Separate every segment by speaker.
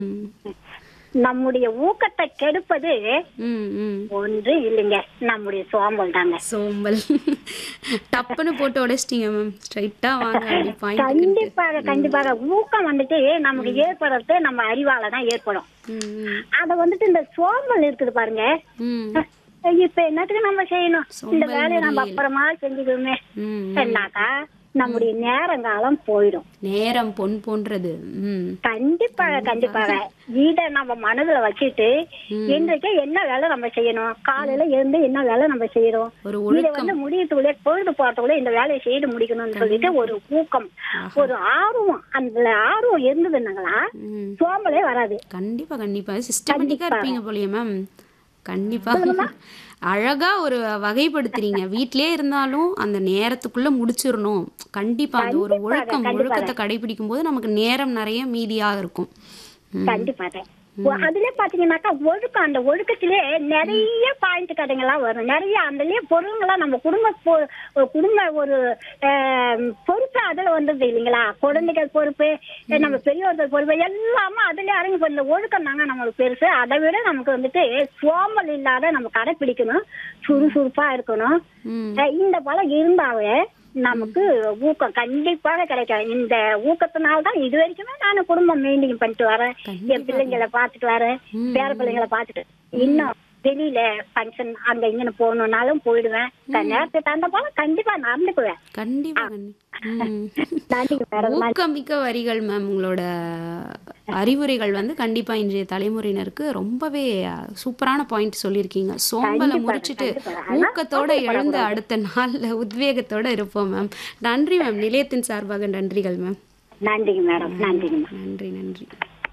Speaker 1: ம்.
Speaker 2: நம்முடைய ஊக்கத்தை கெடுப்பது
Speaker 1: ம், ம்.
Speaker 2: ஒன்று இல்லைங்க நம்முடைய சோம்பல் தாங்க
Speaker 1: சோம்பல் டப்புன்னு போட்டு உடைச்சிட்டீங்க மேம் ஸ்ட்ரைட்டா வாங்க அப்படி பாயிண்ட்
Speaker 2: கண்டிப்பாக கண்டிப்பாக ஊக்கம் வந்துட்டு நமக்கு ஏற்படுறது நம்ம அறிவால தான் ஏற்படும் அத வந்துட்டு இந்த சோம்பல் இருக்குது பாருங்க இப்ப என்னத்துக்கு நம்ம செய்யணும் இந்த
Speaker 1: சோம்பல்
Speaker 2: வேலையை நம்ம
Speaker 1: முறியல்.
Speaker 2: அப்புறமா செஞ்சுக்கணுமே என்னாக்கா நம்முடைய நேரங்காலம் போயிடும்
Speaker 1: நேரம் பொன் போன்றது ம்
Speaker 2: கண்டிப்பாக கண்டிப்பாக இத நம்ம மனதுல வச்சுட்டு இன்றைக்கு என்ன வேலை நம்ம செய்யணும் காலையில இருந்து என்ன வேலை நம்ம செய்யறோம்
Speaker 1: ஒரு
Speaker 2: இத
Speaker 1: ஒழுக்கம்
Speaker 2: வந்து முடியத்துக்குள்ளே பொழுது போறதுக்குள்ள இந்த வேலையை செய்து முடிக்கணும்னு சொல்லிட்டு ஒரு ஊக்கம் ஒரு ஆர்வம் அந்த ஆர்வம் இருந்ததுன்னாங்களா
Speaker 1: ம்.
Speaker 2: சோம்பலே வராது
Speaker 1: கண்டிப்பா கண்டிப்பா சிஸ்டமேட்டிக்கா இருப்பீங்க போலயே மேம் கண்டிப்பா அழகா ஒரு வகைப்படுத்துறீங்க வீட்லயே இருந்தாலும் அந்த நேரத்துக்குள்ள முடிச்சிடணும் கண்டிப்பா அந்த ஒரு ஒழுக்கம் ஒழுக்கத்தை கடைபிடிக்கும் போது நமக்கு நேரம் நிறைய மீதியாக இருக்கும் ம்.
Speaker 2: கண்டிப்பாக அதுல பாத்தீங்கன்னாக்கா ஒழுக்கம் அந்த ஒழுக்கத்திலே நிறைய பாயிண்ட் கதைங்கள்லாம் வரும் நிறைய அதுலயே பொருளுங்கெல்லாம் நம்ம குடும்ப பொ- குடும்ப ஒரு ஆஹ், பொறுப்பு அதுல வந்தது இல்லைங்களா குழந்தைகள் பொறுப்பு நம்ம பெரியவர்கள் பொறுப்பு எல்லாமே அதுல அடங்கி போய் இந்த ஒழுக்கம் தாங்க நம்மளுக்கு பெருசு அதை விட நமக்கு வந்துட்டு சோம்பல் இல்லாத நம்ம கடைப்பிடிக்கணும் சுறுசுறுப்பா இருக்கணும்
Speaker 1: ம்.
Speaker 2: அஹ், இந்த பலம் இருந்தாவே நமக்கு ஊக்கம் கண்டிப்பாக கிடைக்கும் இந்த ஊக்கத்தினால தான் இது வரைக்குமே நான் குடும்பம் மெயின்டைன் பண்ணிட்டு வரேன் என் பிள்ளைங்களை பார்த்துட்டு வரேன் பேர பிள்ளைங்களை பார்த்துட்டு இன்னும் வெளியில ஃபங்க்ஷன் அங்க இங்கன்னு போகணும்னாலும் போயிடுவேன் க- நேரத்துக்கு தகுந்த போல கண்டிப்பா நடந்துக்குவேன்
Speaker 1: கண்டிப்பா கண்டி- ம்.
Speaker 2: நன்றிங்க மேடம்
Speaker 1: ஊக்கமிக்க வரிகள் மேம் உங்களோட அறிவுரைகள் வந்து கண்டிப்பா இன்றைய தலைமுறையினருக்கு ரொம்பவே அஹ், சூப்பரான பாயிண்ட் சொல்லியிருக்கீங்க சோம்பலை முறிச்சிட்டு ஊக்கத்தோட எழுந்த அடுத்த நாள்ல உத்வேகத்தோட இருப்போம் மேம் நன்றி மேம் நிலையத்தின் சார்பாக நன்றிகள் மேம்
Speaker 2: நன்றிங்க மேடம் நன்றிங்க
Speaker 1: நன்றி நன்றி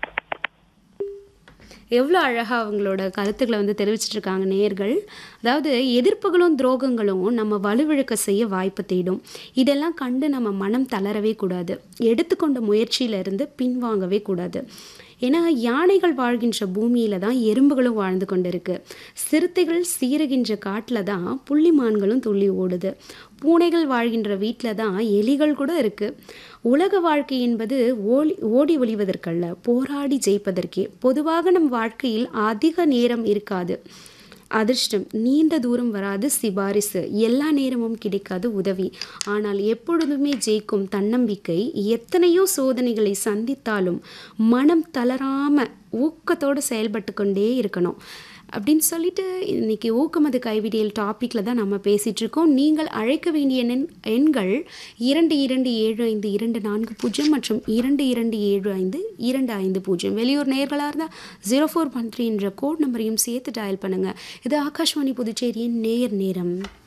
Speaker 1: எவ்வளோ அழகாக அவங்களோட கருத்துக்களை வந்து தெரிவிச்சிட்டு இருக்காங்க நேர்கள் அதாவது எதிர்ப்புகளும் துரோகங்களும் நம்ம வலுவிழக்க செய்ய வாய்ப்பு தேடும் இதெல்லாம் கண்டு நம்ம மனம் தளரவே கூடாது எடுத்துக்கொண்ட முயற்சியிலிருந்து பின்வாங்கவே கூடாது ஏன்னா யானைகள் வாழ்கின்ற பூமியில தான் எறும்புகளும் வாழ்ந்து கொண்டிருக்கு சிறுத்தைகள் சீறுகின்ற காட்டில் தான் புள்ளிமான்களும் துள்ளி ஓடுது பூனைகள் வாழ்கின்ற வீட்டில் தான் எலிகள் கூட இருக்கு உலக வாழ்க்கை என்பது ஓடி ஓடி ஒளிவதற்கல்ல போராடி ஜெயிப்பதற்கே பொதுவாக நம் வாழ்க்கையில் அதிக நேரம் இருக்காது அதிர்ஷ்டம் நீண்ட தூரம் வராது சிபாரிசு எல்லா நேரமும் கிடைக்காது உதவி ஆனால் எப்பொழுதுமே ஜெயிக்கும் தன்னம்பிக்கை எத்தனையோ சோதனைகளை சந்தித்தாலும் மனம் தளராம ஊக்கத்தோடு செயல்பட்டு கொண்டே இருக்கணும் அப்படின்னு சொல்லிட்டு இன்னைக்கு ஊக்கமது கைவிடியல் டாப்பிக்கில் தான் நம்ம பேசிகிட்டு இருக்கோம் நீங்கள் அழைக்க வேண்டிய எண் எண்கள் இரண்டு இரண்டு ஏழு ஐந்து இரண்டு நான்கு பூஜ்ஜியம் மற்றும் இரண்டு இரண்டு ஏழு ஐந்து இரண்டு ஐந்து பூஜ்ஜியம் வெளியூர் நேர்களாக இருந்தால் ஜீரோ ஃபோர் ஒன் த்ரீ என்ற கோட் நம்பரையும் சேர்த்து டயல் பண்ணுங்கள் இது ஆகாஷ்வாணி புதுச்சேரியின் நேர் நேரம்